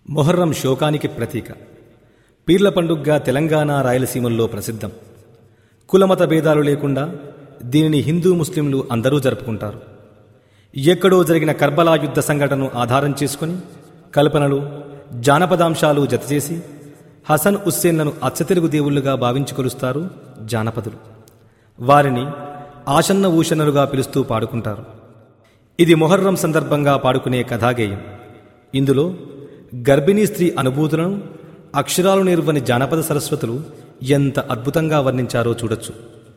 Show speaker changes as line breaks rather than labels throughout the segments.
మొహర్రం శోకానికి ప్రతీక పీర్ల పండుగగా తెలంగాణ రాయలసీమల్లో ప్రసిద్ధం కులమత భేదాలు లేకుండా దీనిని హిందూ ముస్లింలు అందరూ జరుపుకుంటారు ఎక్కడో జరిగిన కర్బలా యుద్ధ సంఘటనను ఆధారం చేసుకుని కల్పనలు జానపదాంశాలు జతచేసి హసన్ హుస్సేన్లను అచ్చతెలుగు దేవుళ్లుగా భావించి కొలుస్తారు జానపదులు వారిని ఆసన్న ఊషన్నలుగా పిలుస్తూ పాడుకుంటారు ఇది మొహర్రం సందర్భంగా పాడుకునే కథాగేయం ఇందులో గర్భిణీ స్త్రీ అనుభూతులను అక్షరాలు నిర్వని జానపద సరస్వతులు ఎంత అద్భుతంగా వర్ణించారో చూడొచ్చు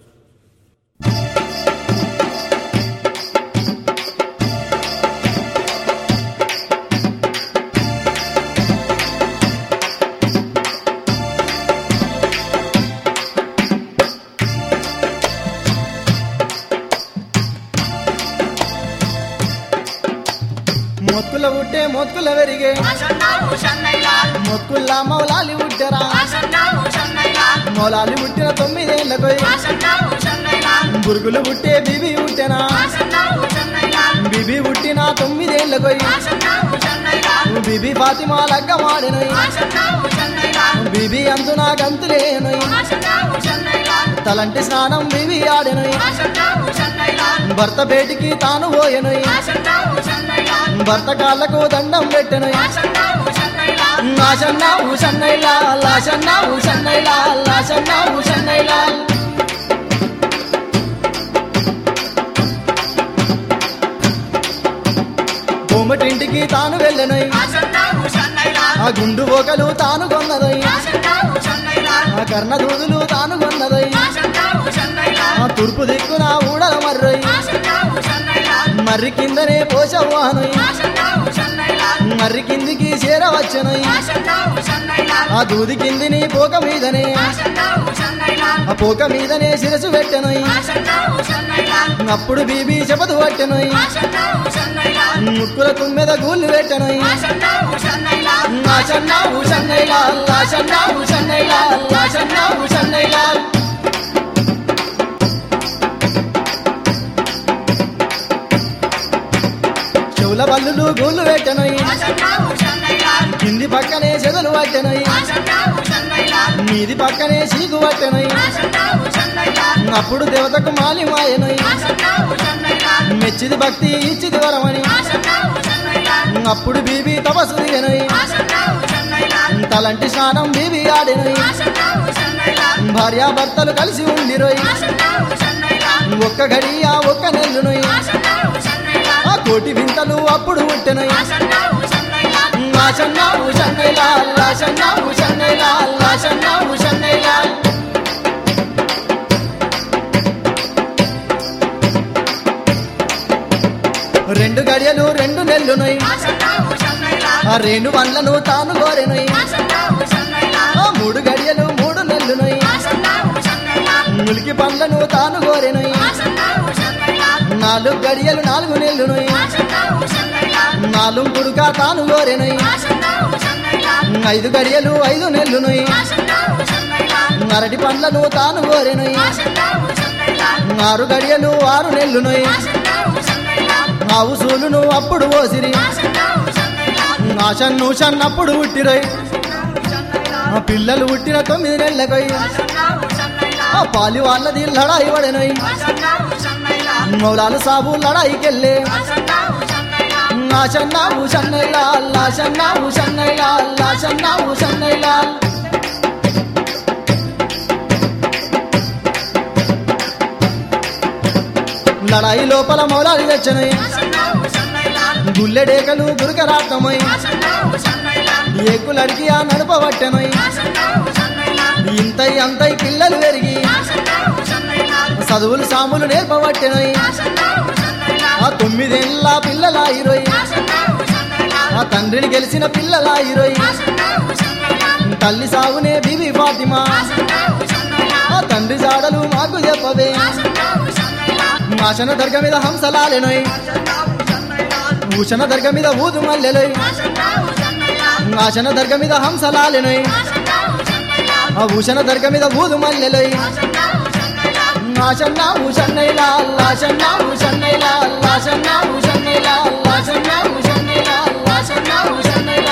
మొక్కుల ఉట్టే మొక్కుల వెరిగే మొక్కుల్లా మౌలాలి ఉట్టరా మౌలాలి ఉట్టిన తొమ్మిదేళ్లకు బురుగులు ఉట్టే బిబి ఉట్టెనా బిబి ఉట్టిన తొమ్మిదేళ్లకు బిబి ఫాతిమా లగ్గమాడెను బిబి అంతు నా గంతులేను తలంటి స్నానం బిబి ఆడెను భర్త బేటికి తాను పోయెను భర్త కాళ్ళకు దండం పెట్టెను లాషన్న ఊషన్నైలా లాషన్న ఊషన్నైలా లాషన్న ఊషన్నైలా కోమటింటికి తాను వెళ్ళనై ఆ గుండు బోకలు తాను కొన్నదై ఆ కర్ణ దూదులు తాను కొన్నదై ఆ తూర్పు దిక్కున ఊడల మర్రై మర్రి కిందనే పోషవాహనై మర్రి కిందికి చేరవచ్చనై ఆ దూది కిందిని పోక మీదనే ఆ పోక మీదనే శిరసు పెట్టనై అప్పుడు బీబీ చెపదు పట్టెనై ముక్కుల తుమ్మెద గూళ్ళు పెట్టనై లాషన్న ఊషన్నైలా లాషన్న ఊషన్నైలా లాషన్న ఊషన్నైలా చెవుల బల్లులు గూళ్ళు పెట్టనై కింది పక్కనే చెదలు పట్టెనై మీది పక్కనే చీకు పట్టెనై అప్పుడు దేవతకు మాలి మాయనై మెచ్చిది భక్తి ఇచ్చిది వరమని అప్పుడు బీబీ తపస్సు దిగనై తలంటి స్నానం బీబీ ఆడినై భార్యాభర్తలు కలిసి ఉండిరోయ్ ఒక్క గడియ ఒక్క నెల్లునై ఆ కోటి వింతలు అప్పుడు పుట్టెనై లాషన్న ఊషన్నైలా లాషన్న ఊషన్నైలా లాషన్న ఊషన్నైలా రెండు గడియలు రెండు నెల్లునై ఆ రెండు వండ్లను తాను కోరెనై ఆ మూడు గడియలు మూడు నెల్లునై ములికి పండ్లను తాను కోరెనై నాలుగు గడియలు నాలుగు నెల్లునై నాలుగు కుడుక తాను కోరెనై ఐదు గడియలు ఐదు నెల్లునై అరటి పండ్లను తాను కోరెనై ఆరు గడియలు ఆరు నెల్లునై ఆవు సూలును అప్పుడు ఓసిరి ఆశన్ను షన్నప్పుడు పుట్టిరై ఆ పిల్లలు పుట్టిన తొమ్మిది నెలలకై ఆ పాలి వాళ్ళది లడాయి పడనై మౌలాలు సాబు లడాయికెళ్ళే ఆశన్న ఊషన్నైలా లాషన్న ఊషన్నైలా లాషన్న ఊషన్నైలా లడాయి లోపల మౌలాలి తెచ్చనై గుల్లెడేకలు గురుకరాటమై ఏకులడికి ఆ నడుపబట్టెనై ఇంతై అంతై పిల్లలు పెరిగి చదువులు సాములు నేర్పబట్టెనై ఆ తొమ్మిదేళ్ళ పిల్లల ఇరవై ఆ తండ్రిని గెలిచిన పిల్లల ఇరవై తల్లి సాగునే బీబీ ఫాతిమా ఆ తండ్రి జాడలు మాకు చెప్పవే మాషన దర్గ మీద హంసలాలెనోయ్ భూషణ దర్గ మీద ఊదు మల్లెలోయ్ ఆశన దర్గ మీద హంసలాలెనోయ్ ఆ భూషణ దర్గ మీద ఊదు మల్లెలోయ్ ఆశన్న ఊషన్నైలా లాషన్న ఊషన్నైలా లాషన్న ఊషన్నైలా లాషన్న ఊషన్నైలా లాషన్న ఊషన్నైలా